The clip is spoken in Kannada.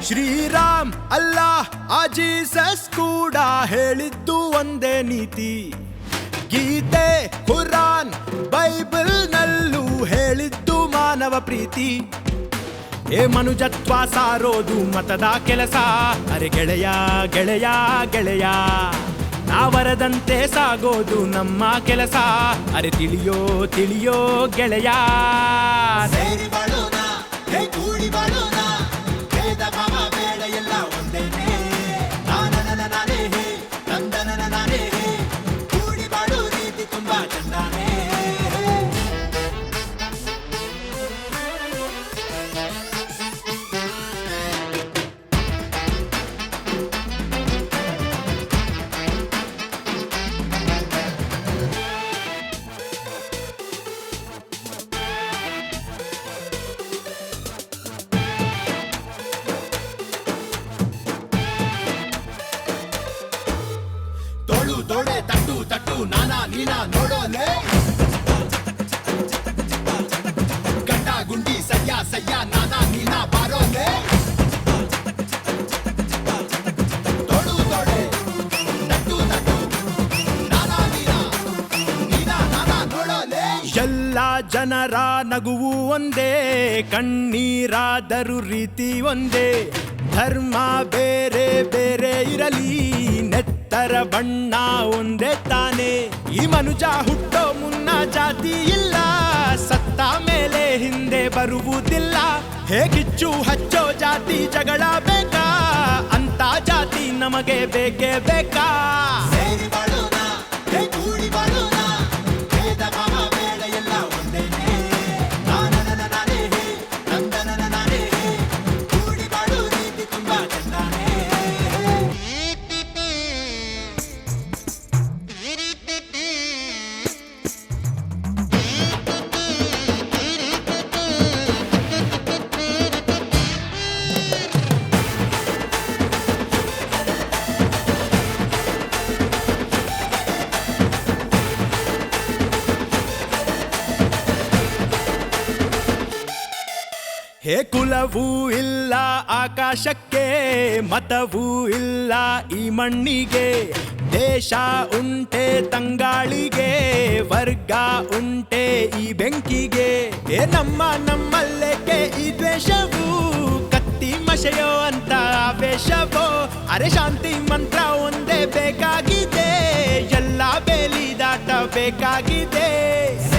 ಶ್ರೀರಾಮ್ ಅಲ್ಲ ಆ ಜೀಸಸ್ ಕೂಡ ಹೇಳಿದ್ದು ಒಂದೇ ನೀತಿ ಗೀತೆ ಕುರಾನ್ ಬೈಬಲ್ ನಲ್ಲೂ ಹೇಳಿದ್ದು ಮಾನವ ಪ್ರೀತಿ ಏ ಮನುಜತ್ವ ಸಾರೋದು ಮತದ ಕೆಲಸ ಅರೆ ಗೆಳೆಯ ಗೆಳೆಯ ಗೆಳೆಯ ನಾವರದಂತೆ ಸಾಗೋದು ನಮ್ಮ ಕೆಲಸ ಅರೆ ತಿಳಿಯೋ ತಿಳಿಯೋ ಗೆಳೆಯ ಸೇರಿ ಬಾಳೋಣ ಹೇ ಕೂಡಿ ಬಾಳೋಣ ಭೇದ ಭಾವ ಬೇಡ ಎಲ್ಲ ಒಂದೇನೆ ನಾನನ ನಾನೇ ಹೇ ನಂದನನ ನಾನೇ ಹೇ ಕೂಡಿ ಬಾಳೋ ರೀತಿ ತುಂಬಾ ಚಂದಾನೆ ತೋಳು ತೋಡೆ ತಟ್ಟು ತಟ್ಟು ನಾನಾ ನೀನಾ ನೋಡೋಲೆ ಗಂಡ ಗುಂಡಿ ಸಯ್ಯ ಸಯ್ಯ ನಾನಾ ನೀನಾ ಬಾರೋಲೆ ತೋಳು ತೋಡೆ ತಟ್ಟು ತಟ್ಟು ನಾನಾ ನೀನಾ ನೀನಾ ನಾನಾ ನೋಡೋಲೆ ಎಲ್ಲ ಜನರ ನಗುವು ಒಂದೇ ಕಣ್ಣೀರಾದರೂ ರೀತಿ ಒಂದೇ ಧರ್ಮ ಬೇರೆ ಬೇರೆ ಇರಲಿ ನೆತ್ತರ ಬಣ್ಣ ಒಂದೇ ತಾನೇ ಈ ಮನುಜ ಹುಟ್ಟೋ ಮುನ್ನ ಜಾತಿ ಇಲ್ಲ ಸತ್ತ ಮೇಲೆ ಹಿಂದೆ ಬರುವುದಿಲ್ಲ ಹೇಗಿಚ್ಚು ಹಚ್ಚೋ ಜಾತಿ ಜಗಳ ಬೇಕಾ ಅಂತ ಜಾತಿ ನಮಗೆ ಬೇಕೇ ಬೇಕಾ ಸೇರಿ ಬಾಳೋಣ ಹೇ ಕೂಡಿ ಬಾಳೋಣ ಭೇದ ಭಾವ ಬೇಡ ಎಲ್ಲ ಒಂದೇನೆ ನಾನನ ನಾನೇ ಹೇ ನಂದನನ ನಾನೇ ಹೇ ಕೂಡಿ ಬಾಳೋ ರೀತಿ ತುಂಬಾ ಚಂದಾನೆ ಹೇ ಕುಲವೂ ಇಲ್ಲ ಆಕಾಶಕ್ಕೆ ಮತವೂ ಇಲ್ಲ ಈ ಮಣ್ಣಿಗೆ ದೇಶ ಉಂಟೆ ತಂಗಾಳಿಗೆ ವರ್ಗ ಉಂಟೆ ಈ ಬೆಂಕಿಗೆ ಏ ನಮ್ಮ ನಮ್ಮಲ್ಲೇಕೆ ಈ ದ್ವೇಷವು ಕತ್ತಿ ಮಶೆಯೋ ಅಂತ ಆವೇಶವೋ ಅರೆ ಶಾಂತಿ ಮಂತ್ರ ಒಂದೇ ಬೇಕಾಗಿದೆ ಎಲ್ಲ ಬೇಲಿ ದಾಟ ಬೇಕಾಗಿದೆ